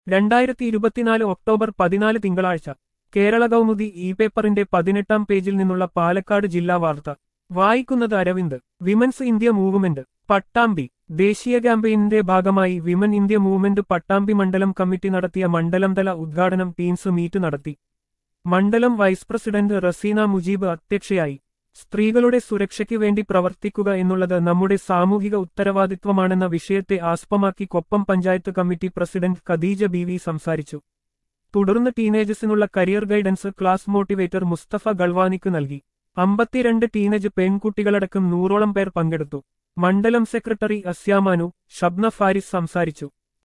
രണ്ടായിരത്തി ഇരുപത്തിനാല് ഒക്ടോബർ പതിനാല് തിങ്കളാഴ്ച കേരള കൗമുദി ഇ പേപ്പറിന്റെ പതിനെട്ടാം പേജിൽ നിന്നുള്ള പാലക്കാട് ജില്ലാ വാർത്ത വായിക്കുന്നത് Aravind women's India movement Pattambi ദേശീയ ക്യാമ്പയിനിന്റെ ഭാഗമായി വിമൻ ഇന്ത്യ മൂവ്മെന്റ് പട്ടാമ്പി മണ്ഡലം കമ്മിറ്റി നടത്തിയ മണ്ഡലംതല ഉദ്ഘാടനം ടീംസ് മീറ്റ് നടത്തി മണ്ഡലം വൈസ് പ്രസിഡന്റ് റസീന മുജീബ് അധ്യക്ഷയായി സ്ത്രീകളുടെ സുരക്ഷയ്ക്ക് വേണ്ടി പ്രവർത്തിക്കുക എന്നുള്ളത് നമ്മുടെ സാമൂഹിക ഉത്തരവാദിത്വമാണെന്ന വിഷയത്തെ ആസ്പമാക്കി Koppam panchayat committee president Khadeeja B V സംസാരിച്ചു തുടർന്ന് ടീനേജസിനുള്ള career guidance class motivator Musthafa ഗൾവാനിക്ക് നൽകി അമ്പത്തിരണ്ട് ടീനേജ് പെൺകുട്ടികളടക്കം നൂറോളം പേർ പങ്കെടുത്തു മണ്ഡലം സെക്രട്ടറി അസ്യാമാനു ഷബ്ന ഫാരിസ് സംസാരിച്ചു